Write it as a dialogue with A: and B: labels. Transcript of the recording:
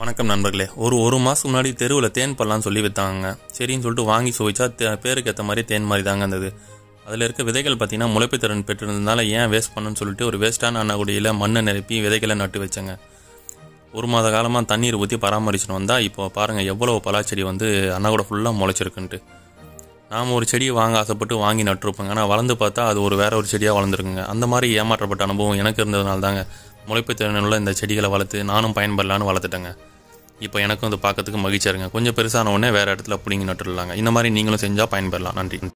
A: வணக்கம் நண்பர்களே ஒரு ஒரு மாதத்துக்கு முன்னாடி தெருவில் தேன் பழம்னு சொல்லி விற்றாங்க சரின்னு சொல்லிட்டு வாங்கி சுவைச்சா தே- பேருக்கு ஏற்ற மாதிரி தேன் மாதிரி தாங்க இருந்தது அதில் இருக்க விதைகள் பார்த்தீங்கன்னா முளைப்பு திறன் பெற்றிருந்ததுனால ஏன் வேஸ்ட் பண்ணுன்னு சொல்லிட்டு ஒரு வேஸ்ட்டான அன்னகுடியில் மண்ணை நிரப்பி விதைகளை நட்டு வச்சேங்க ஒரு மாத காலமாக தண்ணீர் ஊற்றி பராமரிச்சுட்டு வந்தால் இப்போ பாருங்கள் எவ்வளோ பலாச்செடி வந்து அன்னக்கூட ஃபுல்லாக முளைச்சிருக்குன்ட்டு நாம் ஒரு செடியை வாங்க ஆசைப்பட்டு வாங்கி நட்டுருப்போங்க ஆனால் வளர்ந்து பார்த்தா அது ஒரு வேற ஒரு செடியாக வளர்ந்துருக்குங்க அந்த மாதிரி ஏமாற்றப்பட்ட அனுபவம் எனக்கு இருந்ததுனால தாங்க முளைப்பு திறனுள்ள இந்த செடிகளை வளர்த்து நானும் பயன்படலான்னு வளர்த்துட்டேங்க இப்போ எனக்கும் அது பார்க்கறதுக்கு மகிழ்ச்சியா இருங்க கொஞ்சம் பெருசான உடனே வேறு இடத்துல பிடிங்கி நட்டுடலாங்க இந்த மாதிரி நீங்களும் செஞ்சால் பயன்பெறலாம் நன்றி